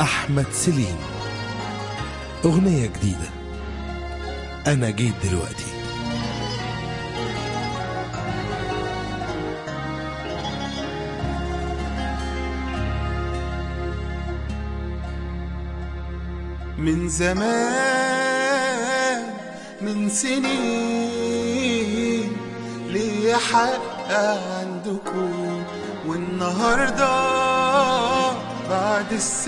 أحمد سليم أغنية جديدة أنا جيت دلوقتي من زمان من سنين ليا حق عندكم والنهاردة بعد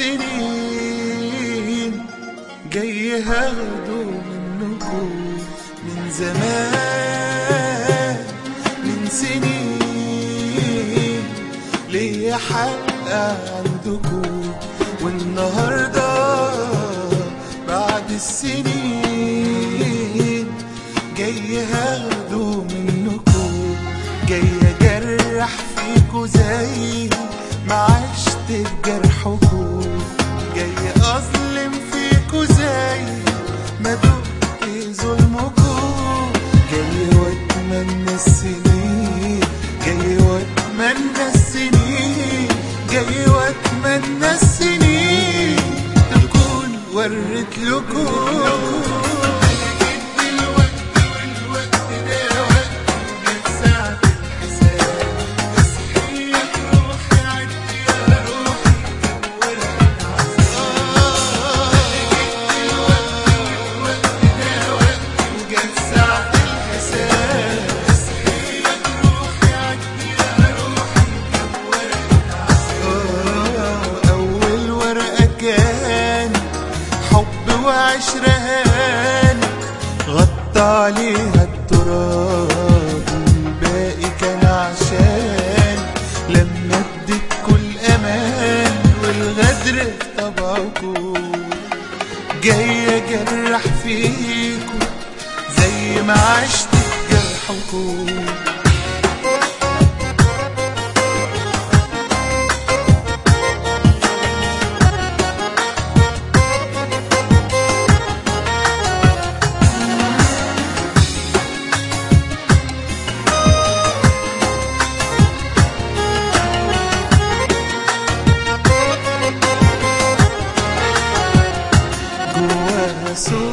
السنين جاي هاخده منكم من زمان من سنين ليا حق عندكم والنهارده بعد السنين جاي هاخده منكم جاي اجرح فيكوا زي ما عشت بجرحكم جاي اظلم فيكوا زي ما دقت ظلمكم جاي واتمنى السنين جاي واتمنى السنين جاي واتمنى السنين تكون ورت لكم أول ورقة كان حب وعشرة هان غطى عليها التراب والباقي كان عشان لما اديت كل أمان والغدر في طبعكم جاي أجرح فيكم زي ما عشت بجرحكم جواها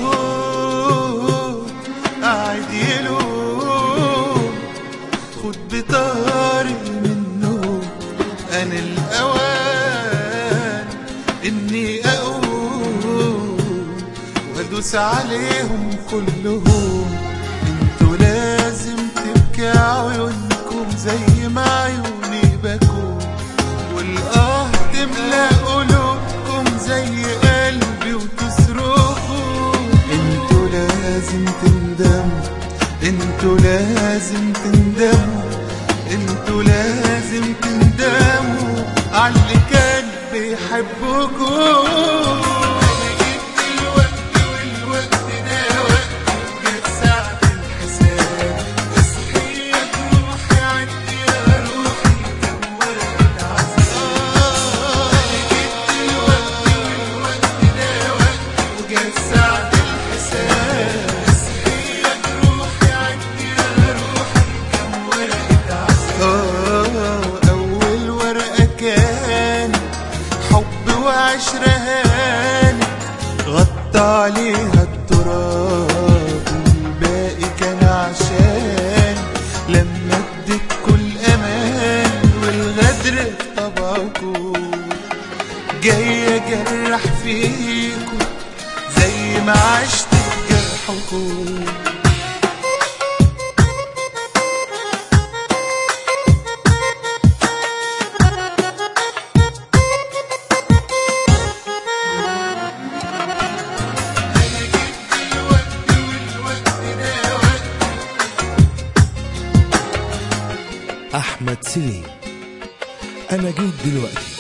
صوت قاعد يلوم خد بطاري منه انا الاوان اني اقوم وادوس عليهم كلهم انتوا لازم تبكي عيونكم زي ما عيوني بكون والآه تملى قلوبكم زي قلبي وتصرخوا انتوا لازم تندموا انتوا لازم تندموا انتوا لازم تندموا على اللي كان بيحبكم انا جيت دلوقتي والوقت ده وقت جت ساعة الحساب اصحي يا روحي عدي يا روحي كم ورقة عذاب انا جيت دلوقتي والوقت ده وقت وجت ساعة الحساب اصحي يا روحي عدي يا روحي كم ورقة عذاب أول ورقة كان حب وعشرة هانت غطى عليها التراب والباقي كان عشان لما اديت كل امان والغدر في طبعكم جاي اجرح فيكم زي ما عشت بجرحكم أحمد سليم أنا جيت دلوقتي